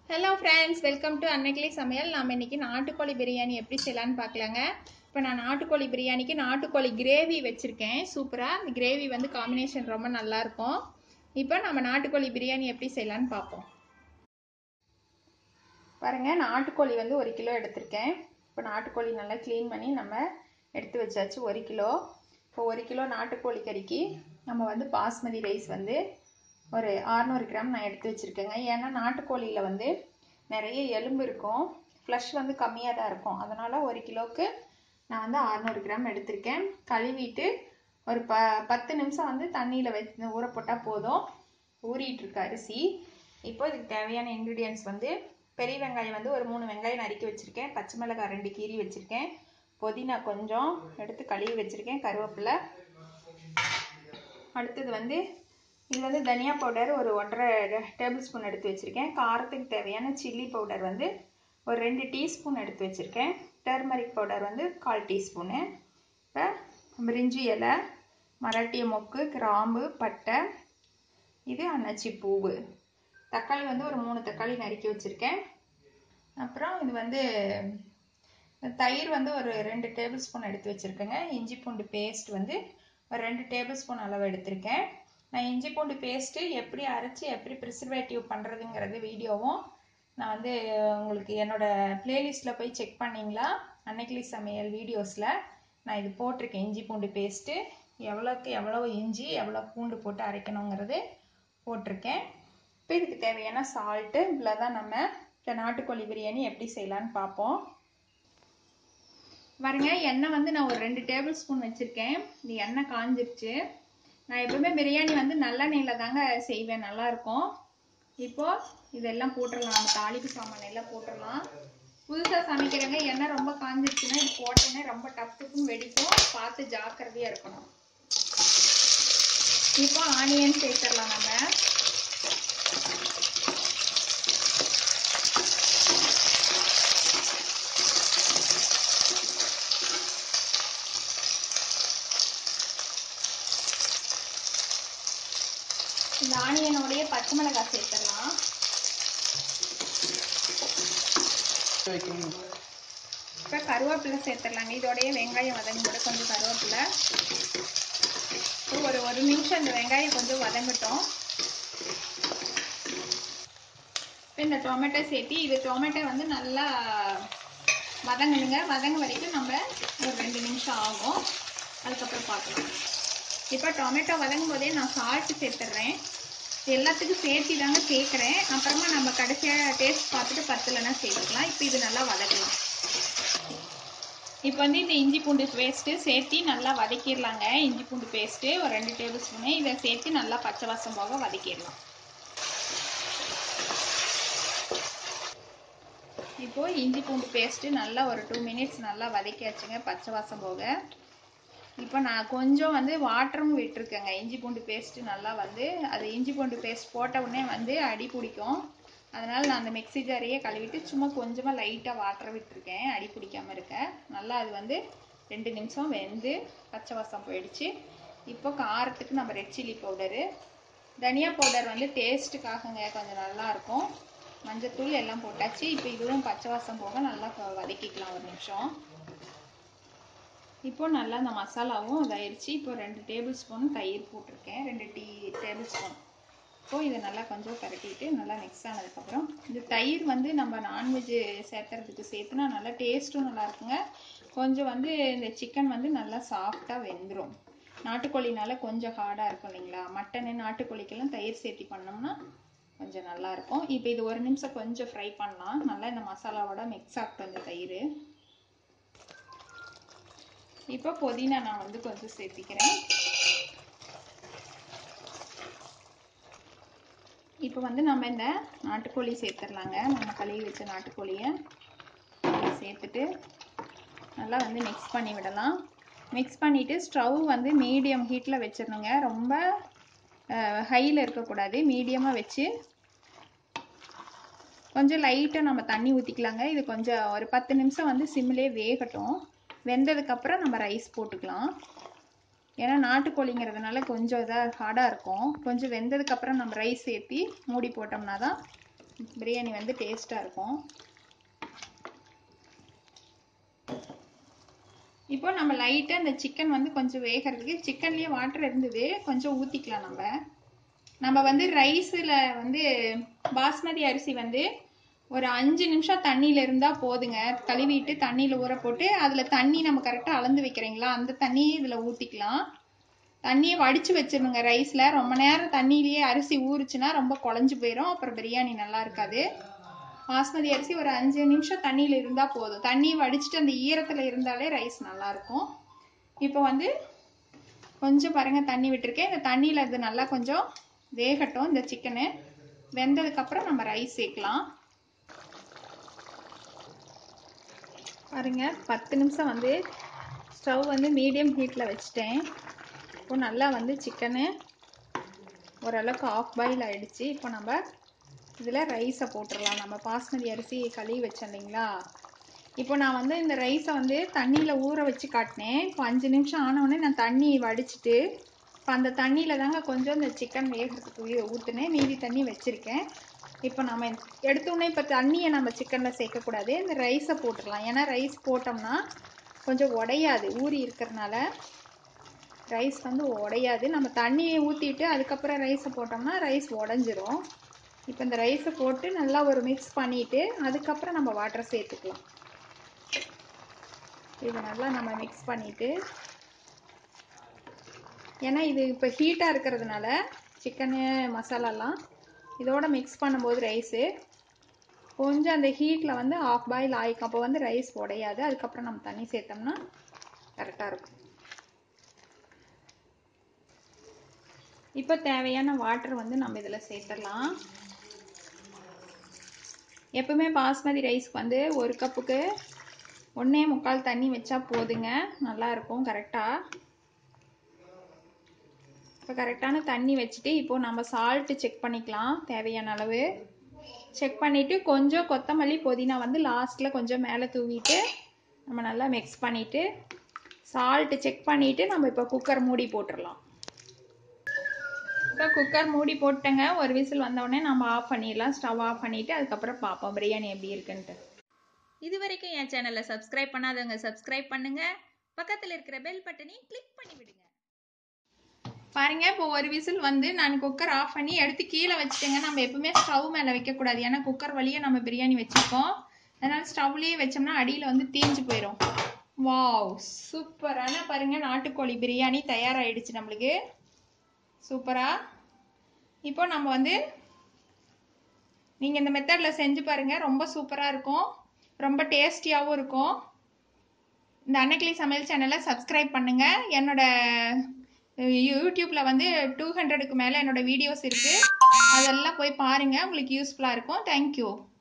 hello friends welcome to Annaikili சமையல் நாம் இன்னைக்கு நாட்டுக்கோழி பிரியாணி எப்படி செய்யலான்னு பார்க்கலாங்க இப்போ நான் நாட்டுக்கோழி பிரியாணிக்கு நாட்டுக்கோழி கிரேவி வச்சுருக்கேன் சூப்பராக அந்த கிரேவி வந்து காம்பினேஷன் ரொம்ப நல்லாயிருக்கும் இப்போ நம்ம நாட்டுக்கோழி பிரியாணி எப்படி செய்யலான்னு பார்ப்போம் பாருங்கள் நாட்டுக்கோழி வந்து ஒரு கிலோ எடுத்திருக்கேன் இப்போ நாட்டுக்கோழி நல்லா க்ளீன் பண்ணி நம்ம எடுத்து வச்சாச்சு ஒரு கிலோ இப்போ ஒரு கிலோ நாட்டுக்கோழி கறிக்கு நம்ம வந்து பாஸ்மதி ரைஸ் வந்து ஒரு அறநூறு கிராம் நான் எடுத்து வச்சுருக்கேங்க ஏன்னா நாட்டுக்கோழியில் வந்து நிறைய எலும்பு இருக்கும் ஃப்ளஷ் வந்து கம்மியாக தான் இருக்கும் அதனால் ஒரு கிலோவுக்கு நான் வந்து அறநூறு கிராம் எடுத்திருக்கேன் கழுவிட்டு ஒரு ப பத்து நிமிஷம் வந்து தண்ணியில் வச்சு ஊற போட்டால் போதும் ஊறிட்டு இருக்கு அரிசி இப்போ இதுக்கு தேவையான இன்க்ரீடியன்ஸ் வந்து பெரிய வெங்காயம் வந்து ஒரு மூணு வெங்காயம் நறுக்கி வச்சுருக்கேன் பச்சை மிளகாய் ரெண்டு கீரி வச்சுருக்கேன் புதினா கொஞ்சம் எடுத்து கழுவி வச்சுருக்கேன் கருவேப்பிலை அடுத்தது வந்து இது வந்து தனியா பவுடர் ஒரு ஒன்றரை டேபிள் ஸ்பூன் எடுத்து வச்சுருக்கேன் காரத்துக்கு தேவையான சில்லி பவுடர் வந்து ஒரு ரெண்டு டீஸ்பூன் எடுத்து வச்சுருக்கேன் டர்மரிக் பவுடர் வந்து கால் டீஸ்பூனு இப்போ பிரிஞ்சி இலை மராட்டிய மொக்கு கிராம்பு பட்டை இது அன்னாச்சி பூவு தக்காளி வந்து ஒரு மூணு தக்காளி நறுக்கி வச்சுருக்கேன் அப்புறம் இது வந்து தயிர் வந்து ஒரு ரெண்டு டேபிள் ஸ்பூன் எடுத்து வச்சுருக்கேங்க இஞ்சி பூண்டு பேஸ்ட் வந்து ஒரு ரெண்டு டேபிள் ஸ்பூன் அளவு எடுத்திருக்கேன் நான் இஞ்சி பூண்டு பேஸ்ட்டு எப்படி அரைச்சி எப்படி ப்ரிசர்வேட்டிவ் பண்ணுறதுங்கிறது வீடியோவும் நான் வந்து உங்களுக்கு என்னோடய ப்ளேலிஸ்ட்டில் போய் செக் பண்ணிங்களா அன்னைக்கிளி சமையல் வீடியோஸில் நான் இது போட்டிருக்கேன் இஞ்சி பூண்டு பேஸ்ட்டு எவ்வளோக்கு எவ்வளோ இஞ்சி எவ்வளோ பூண்டு போட்டு அரைக்கணுங்கிறது போட்டிருக்கேன் இப்போ இதுக்கு தேவையான சால்ட்டு இவ்வளோ தான் நம்ம இந்த நாட்டுக்கோழி பிரியாணி எப்படி செய்யலான்னு பார்ப்போம் பாருங்க எண்ணெய் வந்து நான் ஒரு ரெண்டு டேபிள் ஸ்பூன் வச்சுருக்கேன் இந்த எண்ணெய் காஞ்சிருச்சு நான் எப்பவுமே பிரியாணி வந்து நல்லெண்ணெயில் தாங்க செய்வேன் நல்லாயிருக்கும் இப்போ இதெல்லாம் போட்டுடலாம் நம்ம தாளிப்பு சாமான் எல்லாம் போட்டுடலாம் புதுசாக சமைக்கிறவங்க எண்ணெய் ரொம்ப காஞ்சிருச்சுன்னா இது போட்டோன்னே ரொம்ப டப்புக்கும் வெடிக்கும் பார்த்து ஜாக்கிரதையாக இருக்கணும் இப்போ ஆனியன் சேர்த்துடலாம் நம்ம இந்த ஆனியனோடைய பச்சை மிளகாய் சேர்த்துடலாம் இப்போ கருவேப்பிலை சேர்த்துடலாங்க இதோடைய வெங்காயம் வதங்கும் கூட கொஞ்சம் கருவேப்பிலை ஒரு ஒரு நிமிஷம் இந்த வெங்காயம் கொஞ்சம் வதங்கட்டும் இப்போ இந்த டொமேட்டோ சேர்த்தி இது டொமேட்டோ வந்து நல்லா வதங்கணுங்க வதங்க வரைக்கும் நம்ம ஒரு ரெண்டு நிமிஷம் ஆகும் அதுக்கப்புறம் பார்க்கலாம் இப்போ டொமேட்டோ வதங்கும் போதே நான் சால்ட்டு சேர்த்துட்றேன் எல்லாத்துக்கும் சேர்த்து தாங்க சேர்க்குறேன் அப்புறமா நம்ம கடைசியாக டேஸ்ட் பார்த்துட்டு பத்துலன்னா சேர்த்துக்கலாம் இப்போ இது நல்லா வதக்கலாம் இப்போ வந்து இந்த இஞ்சி பூண்டு பேஸ்ட்டு சேர்த்து நல்லா வதக்கிடலாங்க இஞ்சி பூண்டு பேஸ்ட்டு ஒரு ரெண்டு டேபிள் ஸ்பூனு இதை சேர்த்து நல்லா பச்சை வாசம் போக வதக்கிடலாம் இப்போ இஞ்சி பூண்டு பேஸ்ட்டு நல்லா ஒரு டூ மினிட்ஸ் நல்லா வதக்கியாச்சுங்க பச்சை வாசம் போக இப்போ நான் கொஞ்சம் வந்து வாட்டரும் விட்டுருக்கேங்க இஞ்சி பூண்டு பேஸ்ட்டு நல்லா வந்து அது இஞ்சி பூண்டு பேஸ்ட் போட்ட உடனே வந்து அடி பிடிக்கும் அதனால் நான் அந்த மிக்ஸி ஜாரையே கழுவிட்டு சும்மா கொஞ்சமாக லைட்டாக வாட்டர் விட்டுருக்கேன் அடி பிடிக்காமல் இருக்க நல்லா அது வந்து ரெண்டு நிமிஷம் வெந்து பச்சை வாசம் போயிடுச்சு இப்போ காரத்துக்கு நம்ம ரெட் சில்லி பவுடரு தனியா பவுடர் வந்து டேஸ்ட்டுக்காகங்க கொஞ்சம் நல்லாயிருக்கும் மஞ்சத்தூள் எல்லாம் போட்டாச்சு இப்போ இதுவும் பச்சை வாசம் போக நல்லா வதக்கிக்கலாம் ஒரு நிமிஷம் இப்போ நல்லா அந்த மசாலாவும் இதாயிருச்சு இப்போ ரெண்டு டேபிள் ஸ்பூன் தயிர் போட்டிருக்கேன் ரெண்டு டீ டேபிள் ஸ்பூன் இப்போ இதை நல்லா கொஞ்சம் பரட்டிட்டு நல்லா மிக்ஸ் ஆனதுக்கப்புறம் இந்த தயிர் வந்து நம்ம நான்வெஜ் சேர்த்துறதுக்கு சேர்த்துனா நல்லா டேஸ்ட்டும் நல்லா இருக்குங்க கொஞ்சம் வந்து இந்த சிக்கன் வந்து நல்லா சாஃப்டாக வெந்துடும் நாட்டுக்கோழினால கொஞ்சம் ஹார்டாக இருக்கும் இல்லைங்களா மட்டனு நாட்டுக்கோழிக்கெல்லாம் தயிர் சேர்த்தி பண்ணோம்னா கொஞ்சம் நல்லாயிருக்கும் இப்போ இது ஒரு நிமிஷம் கொஞ்சம் ஃப்ரை பண்ணலாம் நல்லா இந்த மசாலாவோட மிக்ஸ் ஆகட்டும் இந்த தயிர் இப்போ புதினா நான் வந்து கொஞ்சம் சேர்த்திக்கிறேன் இப்போ வந்து நம்ம இந்த நாட்டுக்கோழி சேர்த்துடலாங்க நம்ம கழுவி வச்ச நாட்டுக்கோழியை சேர்த்துட்டு நல்லா வந்து மிக்ஸ் பண்ணி விடலாம் மிக்ஸ் பண்ணிவிட்டு ஸ்டவ் வந்து மீடியம் ஹீட்டில் வச்சிடணுங்க ரொம்ப ஹையில் இருக்கக்கூடாது மீடியமாக வச்சு கொஞ்சம் லைட்டாக நம்ம தண்ணி ஊற்றிக்கலாங்க இது கொஞ்சம் ஒரு பத்து நிமிஷம் வந்து சிம்மிலே வேகட்டும் வெந்ததுக்கப்புறம் நம்ம ரைஸ் போட்டுக்கலாம் ஏன்னா நாட்டுக்கோழிங்கிறதுனால கொஞ்சம் இதாக ஹார்டாக இருக்கும் கொஞ்சம் வெந்ததுக்கப்புறம் நம்ம ரைஸ் சேர்த்தி மூடி போட்டோம்னா தான் பிரியாணி வந்து டேஸ்ட்டாக இருக்கும் இப்போ நம்ம லைட்டாக இந்த சிக்கன் வந்து கொஞ்சம் வேகிறதுக்கு சிக்கன்லேயே வாட்டர் இருந்தது கொஞ்சம் ஊற்றிக்கலாம் நம்ம நம்ம வந்து ரைஸில் வந்து பாஸ்மதி அரிசி வந்து ஒரு அஞ்சு நிமிஷம் தண்ணியில் இருந்தால் போதுங்க கழுவிட்டு தண்ணியில் ஊற போட்டு அதில் தண்ணி நம்ம கரெக்டாக அளந்து வைக்கிறீங்களா அந்த தண்ணியை இதில் ஊற்றிக்கலாம் தண்ணியை வடித்து வச்சிடணுங்க ரைஸில் ரொம்ப நேரம் தண்ணியிலேயே அரிசி ஊறுச்சுன்னா ரொம்ப குழஞ்சு போயிடும் அப்புறம் பிரியாணி நல்லா இருக்காது பாஸ்மதி அரிசி ஒரு அஞ்சு நிமிஷம் தண்ணியில் இருந்தால் போதும் தண்ணியை வடிச்சிட்டு அந்த ஈரத்தில் இருந்தாலே ரைஸ் நல்லாயிருக்கும் இப்போ வந்து கொஞ்சம் பாருங்கள் தண்ணி விட்டுருக்கேன் இந்த தண்ணியில் இது நல்லா கொஞ்சம் வேகட்டும் இந்த சிக்கனு வெந்ததுக்கப்புறம் நம்ம ரைஸ் சேர்க்கலாம் பாருங்க பத்து நிமிஷம் வந்து ஸ்டவ் வந்து மீடியம் ஹீட்டில் வச்சுட்டேன் இப்போ நல்லா வந்து சிக்கனு ஓரளவுக்கு ஆஃப் பாயில் ஆகிடுச்சு இப்போ நம்ம இதில் ரைஸை போட்டுடலாம் நம்ம பாஸ்மதி அரிசி கழுவி வச்சோம் இல்லைங்களா இப்போ நான் வந்து இந்த ரைஸை வந்து தண்ணியில் ஊற வச்சு காட்டினேன் இப்போ அஞ்சு நிமிஷம் ஆனவுடனே நான் தண்ணி வடிச்சிட்டு இப்போ அந்த தண்ணியில் தாங்க கொஞ்சம் இந்த சிக்கன் வேகிறதுக்கு ஊற்றுனேன் மீதி தண்ணி வச்சுருக்கேன் இப்போ நம்ம எடுத்தோடனே இப்போ தண்ணியை நம்ம சிக்கனில் சேர்க்கக்கூடாது இந்த ரைஸை போட்டுடலாம் ஏன்னா ரைஸ் போட்டோம்னா கொஞ்சம் உடையாது ஊறி இருக்கிறனால ரைஸ் வந்து உடையாது நம்ம தண்ணியை ஊற்றிட்டு அதுக்கப்புறம் ரைஸை போட்டோம்னா ரைஸ் உடஞ்சிரும் இப்போ இந்த ரைஸை போட்டு நல்லா ஒரு மிக்ஸ் பண்ணிவிட்டு அதுக்கப்புறம் நம்ம வாட்டரை சேர்த்துக்கலாம் இது நல்லா நம்ம மிக்ஸ் பண்ணிவிட்டு ஏன்னா இது இப்போ ஹீட்டாக இருக்கிறதுனால சிக்கனு மசாலாலாம் இதோட மிக்ஸ் பண்ணும்போது ரைஸு கொஞ்சம் அந்த ஹீட்டில் வந்து ஆஃப் பாயில் ஆகிக்கும் அப்போ வந்து ரைஸ் உடையாது அதுக்கப்புறம் நம்ம தண்ணி சேர்த்தோம்னா கரெக்டாக இருக்கும் இப்போ தேவையான வாட்டர் வந்து நம்ம இதில் சேர்த்துடலாம் எப்பவுமே பாஸ்மதி ரைஸ்க்கு வந்து ஒரு கப்புக்கு ஒன்றே முக்கால் தண்ணி வச்சா போதுங்க நல்லாயிருக்கும் கரெக்டாக இப்போ கரெக்டான தண்ணி வச்சுட்டு இப்போது நம்ம சால்ட்டு செக் பண்ணிக்கலாம் தேவையான அளவு செக் பண்ணிவிட்டு கொஞ்சம் கொத்தமல்லி புதினா வந்து லாஸ்ட்டில் கொஞ்சம் மேலே தூவிட்டு நம்ம நல்லா மிக்ஸ் பண்ணிவிட்டு சால்ட்டு செக் பண்ணிவிட்டு நம்ம இப்போ குக்கர் மூடி போட்டுடலாம் இப்போ குக்கர் மூடி போட்டேங்க ஒரு விசில் வந்தோடனே நம்ம ஆஃப் பண்ணிடலாம் ஸ்டவ் ஆஃப் பண்ணிவிட்டு அதுக்கப்புறம் பார்ப்போம் பிரியாணி எப்படி இருக்குன்ட்டு இது வரைக்கும் என் சேனலை சப்ஸ்கிரைப் பண்ணாதவங்க சப்ஸ்கிரைப் பண்ணுங்க பக்கத்தில் இருக்கிற பெல் பட்டனையும் கிளிக் பண்ணி விடுங்க பாருங்க இப்போ ஒரு விசில் வந்து நான் குக்கர் ஆஃப் பண்ணி எடுத்து கீழே வச்சுட்டேங்க நம்ம எப்பவுமே ஸ்டவ் மேலே வைக்கக்கூடாது ஏன்னா குக்கர் வழியே நம்ம பிரியாணி வச்சுருக்கோம் அதனால ஸ்டவ்லேயே வச்சோம்னா அடியில் வந்து தீஞ்சு போயிடும் வாவ் சூப்பரான பாருங்க நாட்டுக்கோழி பிரியாணி தயாராகிடுச்சு நம்மளுக்கு சூப்பராக இப்போ நம்ம வந்து நீங்கள் இந்த மெத்தடில் செஞ்சு பாருங்கள் ரொம்ப சூப்பராக இருக்கும் ரொம்ப டேஸ்டியாகவும் இருக்கும் இந்த அன்னைக்கிளி சமையல் சேனலை சப்ஸ்கிரைப் பண்ணுங்கள் என்னோட யூடியூப்பில் வந்து டூ ஹண்ட்ரடுக்கு மேலே என்னோட வீடியோஸ் இருக்குது அதெல்லாம் போய் பாருங்கள் உங்களுக்கு யூஸ்ஃபுல்லாக இருக்கும் தேங்க்யூ